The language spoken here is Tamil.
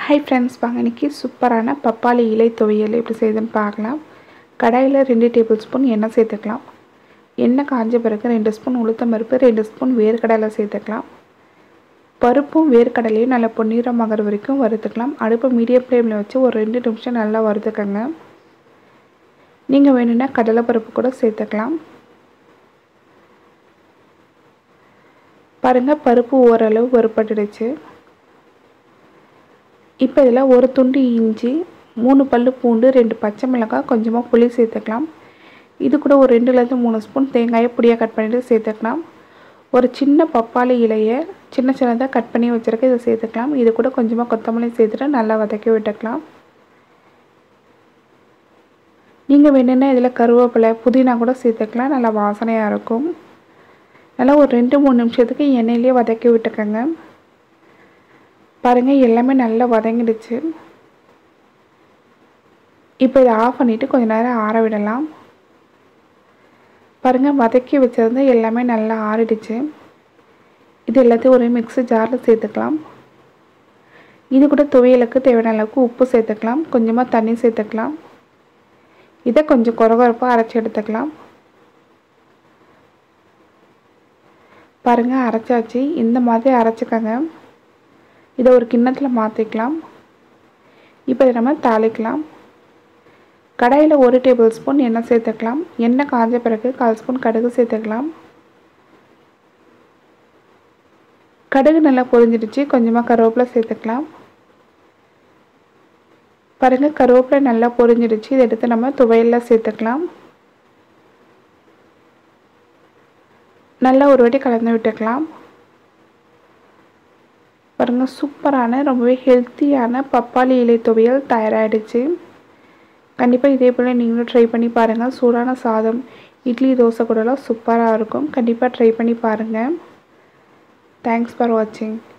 ஹை ஃப்ரெண்ட்ஸ் வாங்க இன்றைக்கி சூப்பரான பப்பாளி இலை துவையல் எப்படி செய்யுதுன்னு பார்க்கலாம் கடாயில் ரெண்டு டேபிள் ஸ்பூன் எண்ணெய் சேர்த்துக்கலாம் எண்ணெய் காஞ்ச பிறகு ரெண்டு ஸ்பூன் உளுத்தம் பருப்பு ரெண்டு ஸ்பூன் வேர்க்கடலை சேர்த்துக்கலாம் பருப்பும் வேர்க்கடலையும் நல்லா பொன்னிறமாகிற வரைக்கும் வறுத்துக்கலாம் அடுப்பை மீடியம் ஃப்ளேமில் வச்சு ஒரு ரெண்டு நிமிஷம் நல்லா வறுத்துக்கங்க நீங்கள் வேணும்னா கடலைப்பருப்பு கூட சேர்த்துக்கலாம் பாருங்கள் பருப்பு ஓரளவு வறுப்பட்டுடுச்சு இப்போ இதில் ஒரு துண்டு இஞ்சி மூணு பல் பூண்டு ரெண்டு பச்சை மிளகாய் கொஞ்சமாக புளி சேர்த்துக்கலாம் இது கூட ஒரு ரெண்டுலேருந்து மூணு ஸ்பூன் தேங்காயை பொடியாக கட் பண்ணிவிட்டு சேர்த்துக்கலாம் ஒரு சின்ன பப்பாளி இலையை சின்ன சின்னதாக கட் பண்ணி வச்சுருக்க இதை சேர்த்துக்கலாம் இது கூட கொஞ்சமாக கொத்தமல்லி சேர்த்துட்டு நல்லா வதக்கி விட்டுக்கலாம் நீங்கள் வேணும்னா இதில் கருவேப்பிலை புதினா கூட சேர்த்துக்கலாம் நல்லா வாசனையாக இருக்கும் நல்லா ஒரு ரெண்டு மூணு நிமிஷத்துக்கு எண்ணெயிலே வதக்கி விட்டுக்கோங்க பாருங்கள் எல்லாமே நல்லா வதங்கிடுச்சு இப்போ இதை ஆஃப் பண்ணிவிட்டு கொஞ்ச நேரம் ஆற விடலாம் பாருங்கள் வதக்கி வச்சிருந்து எல்லாமே நல்லா ஆறிடுச்சு இது எல்லாத்தையும் ஒரு மிக்ஸி ஜாரில் சேர்த்துக்கலாம் இது கூட துவையலுக்கு தேவையான அளவுக்கு உப்பு சேர்த்துக்கலாம் கொஞ்சமாக தண்ணி சேர்த்துக்கலாம் இதை கொஞ்சம் குறகுறப்பாக அரைச்சி எடுத்துக்கலாம் பாருங்கள் அரைச்சாச்சு இந்த மாதிரி அரைச்சிக்கங்க இதை ஒரு கிண்ணத்தில் மாற்றிக்கலாம் இப்போ இதை நம்ம தாளிக்கலாம் கடாயில் ஒரு டேபிள் ஸ்பூன் எண்ணெய் சேர்த்துக்கலாம் எண்ணெய் காஞ்ச பிறகு கால் ஸ்பூன் கடுகு சேர்த்துக்கலாம் கடுகு நல்லா பொரிஞ்சிடுச்சு கொஞ்சமாக கருவேப்பிலை சேர்த்துக்கலாம் பாருங்கள் கருவேப்பிலை நல்லா பொரிஞ்சிடுச்சு இதை எடுத்து நம்ம துவையலில் சேர்த்துக்கலாம் நல்லா ஒரு வாட்டி கலந்து விட்டுக்கலாம் பாருங்கள் சூப்பரான ரொம்பவே ஹெல்த்தியான பப்பாளி இலை துவையல் தயாராகிடுச்சு கண்டிப்பாக இதே போல் நீங்களும் ட்ரை பண்ணி பாருங்கள் சூடான சாதம் இட்லி தோசை கூடலாம் சூப்பராக இருக்கும் கண்டிப்பாக ட்ரை பண்ணி பாருங்கள் தேங்க்ஸ் ஃபார் வாட்சிங்